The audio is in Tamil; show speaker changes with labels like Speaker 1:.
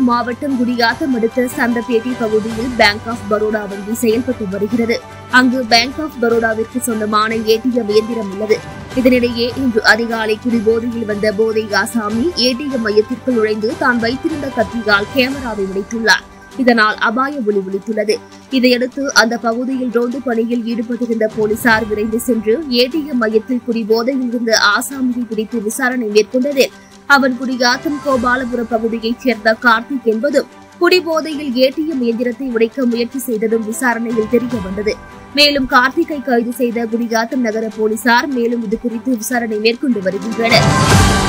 Speaker 1: மாவட்டம் குடியாத்தம் அடுத்த சந்தப்பேட்டை பகுதியில் பேங்க் ஆஃப் பரோடா வங்கி செயல்பட்டு வருகிறது அங்கு பேங்க் ஆஃப் பரோடாவிற்கு சொந்தமான ஏடிஎம் இயந்திரம் உள்ளது இதனிடையே இன்று அதிகாலை குடிபோதையில் வந்த போதை ஆசாமி ஏடிஎம் மையத்திற்குள் நுழைந்து தான் வைத்திருந்த கத்தியால் கேமராவை உடைத்துள்ளார் இதனால் அபாய ஒலி ஒலித்துள்ளது இதையடுத்து அந்த பகுதியில் ரோந்து பணியில் ஈடுபட்டிருந்த போலீசார் விரைந்து சென்று ஏடிஎம் மையத்தில் குடிபோதையில் இருந்த ஆசாமியை பிடித்து விசாரணை மேற்கொண்டதில் அவன் குடியாத்தம் கோபாலபுரம் பகுதியைச் சேர்ந்த கார்த்திக் என்பதும் குடிபோதையில் ஏடிஎம் இயந்திரத்தை உடைக்க முயற்சி செய்ததும் விசாரணையில் தெரிய வந்தது மேலும் கார்த்திகை கைது செய்த குடியாத்தம் நகர போலீசார் மேலும் இது குறித்து விசாரணை மேற்கொண்டு வருகின்றனர்